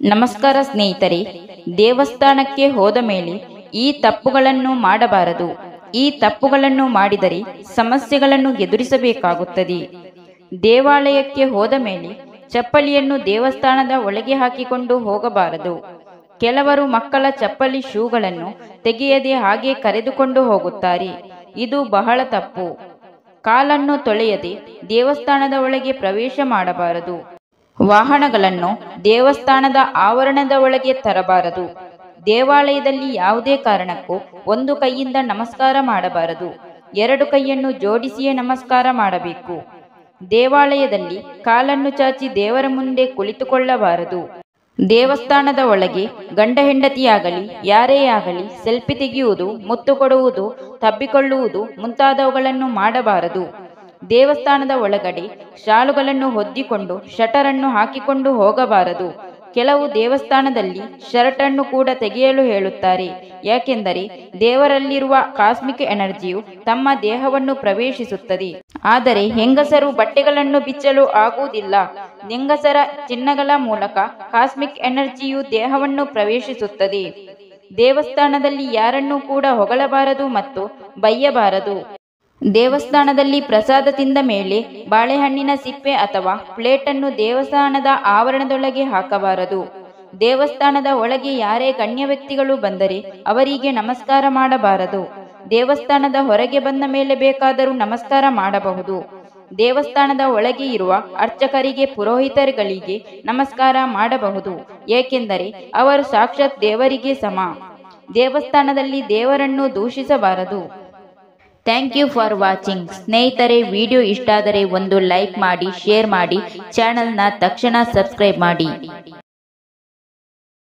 ನಮಸ್ಕಾರ ಸ್ನೇಹಿತರೆ ದೇವಸ್ಥಾನಕ್ಕೆ ಹೋದ ಮೇಲೆ ಈ ತಪ್ಪುಗಳನ್ನು ಮಾಡಬಾರದು ಈ ತಪ್ಪುಗಳನ್ನು ಮಾಡಿದರೆ ಸಮಸ್ಯೆಗಳನ್ನು ಎದುರಿಸಬೇಕಾಗುತ್ತದೆ ದೇವಾಲಯಕ್ಕೆ ಹೋದ ಮೇಲೆ ಚಪ್ಪಲಿಯನ್ನು ದೇವಸ್ಥಾನದ ಒಳಗೆ ಹಾಕಿಕೊಂಡು ಹೋಗಬಾರದು ಕೆಲವರು ಮಕ್ಕಳ ಚಪ್ಪಲಿ ಶೂಗಳನ್ನು ತೆಗೆಯದೆ ಹಾಗೆ ಕರೆದುಕೊಂಡು ಹೋಗುತ್ತಾರೆ ಇದು ಬಹಳ ತಪ್ಪು ಕಾಲನ್ನು ತೊಳೆಯದೆ ದೇವಸ್ಥಾನದ ಒಳಗೆ ಪ್ರವೇಶ ಮಾಡಬಾರದು ವಾಹನಗಳನ್ನು ದೇವಸ್ಥಾನದ ಆವರಣದ ಒಳಗೆ ತರಬಾರದು ದೇವಾಲಯದಲ್ಲಿ ಯಾವುದೇ ಕಾರಣಕ್ಕೂ ಒಂದು ಕೈಯಿಂದ ನಮಸ್ಕಾರ ಮಾಡಬಾರದು ಎರಡು ಕೈಯನ್ನು ಜೋಡಿಸಿಯೇ ನಮಸ್ಕಾರ ಮಾಡಬೇಕು ದೇವಾಲಯದಲ್ಲಿ ಕಾಲನ್ನು ಚಾಚಿ ದೇವರ ಮುಂದೆ ಕುಳಿತುಕೊಳ್ಳಬಾರದು ದೇವಸ್ಥಾನದ ಒಳಗೆ ಗಂಡ ಹೆಂಡತಿಯಾಗಲಿ ಯಾರೇ ಆಗಲಿ ಸೆಲ್ಫಿ ತೆಗೆಯುವುದು ಮುತ್ತು ಕೊಡುವುದು ತಬ್ಬಿಕೊಳ್ಳುವುದು ಮುಂತಾದವುಗಳನ್ನು ಮಾಡಬಾರದು ದೇವಸ್ಥಾನದ ಒಳಗಡೆ ಶಾಲುಗಳನ್ನು ಹೊದ್ದಿಕೊಂಡು ಶಟರನ್ನು ಹಾಕಿಕೊಂಡು ಹೋಗಬಾರದು ಕೆಲವು ದೇವಸ್ಥಾನದಲ್ಲಿ ಶರ್ಟನ್ನು ಕೂಡ ತೆಗೆಯಲು ಹೇಳುತ್ತಾರೆ ಯಾಕೆಂದರೆ ದೇವರಲ್ಲಿರುವ ಕಾಸ್ಮಿಕ್ ಎನರ್ಜಿಯು ತಮ್ಮ ದೇಹವನ್ನು ಪ್ರವೇಶಿಸುತ್ತದೆ ಆದರೆ ಹೆಂಗಸರು ಬಟ್ಟೆಗಳನ್ನು ಬಿಚ್ಚಲು ಆಗುವುದಿಲ್ಲ ಹೆಂಗಸರ ಚಿನ್ನಗಳ ಮೂಲಕ ಕಾಸ್ಮಿಕ್ ಎನರ್ಜಿಯು ದೇಹವನ್ನು ಪ್ರವೇಶಿಸುತ್ತದೆ ದೇವಸ್ಥಾನದಲ್ಲಿ ಯಾರನ್ನೂ ಕೂಡ ಹೊಗಳಬಾರದು ಮತ್ತು ಬೈಯಬಾರದು ದೇವಸ್ಥಾನದಲ್ಲಿ ಪ್ರಸಾದ ತಿಂದ ಮೇಲೆ ಬಾಳೆಹಣ್ಣಿನ ಸಿಪ್ಪೆ ಅಥವಾ ಪ್ಲೇಟನ್ನು ದೇವಸ್ಥಾನದ ಆವರಣದೊಳಗೆ ಹಾಕಬಾರದು ದೇವಸ್ಥಾನದ ಒಳಗೆ ಯಾರೇ ಗಣ್ಯ ವ್ಯಕ್ತಿಗಳು ಬಂದರೆ ಅವರಿಗೆ ನಮಸ್ಕಾರ ಮಾಡಬಾರದು ದೇವಸ್ಥಾನದ ಹೊರಗೆ ಬಂದ ಮೇಲೆ ಬೇಕಾದರೂ ನಮಸ್ಕಾರ ಮಾಡಬಹುದು ದೇವಸ್ಥಾನದ ಒಳಗೆ ಇರುವ ಅರ್ಚಕರಿಗೆ ಪುರೋಹಿತರುಗಳಿಗೆ ನಮಸ್ಕಾರ ಮಾಡಬಹುದು ಏಕೆಂದರೆ ಅವರು ಸಾಕ್ಷಾತ್ ದೇವರಿಗೆ ಸಮ ದೇವಸ್ಥಾನದಲ್ಲಿ ದೇವರನ್ನು ದೂಷಿಸಬಾರದು ಥ್ಯಾಂಕ್ ಯು ಫಾರ್ ವಾಚಿಂಗ್ ಸ್ನೇಹಿತರೆ ವಿಡಿಯೋ ಇಷ್ಟ ಆದರೆ ಒಂದು ಲೈಕ್ ಮಾಡಿ ಶೇರ್ ಮಾಡಿ ಚಾನಲ್ನ ತಕ್ಷಣ ಸಬ್ಸ್ಕ್ರೈಬ್ ಮಾಡಿ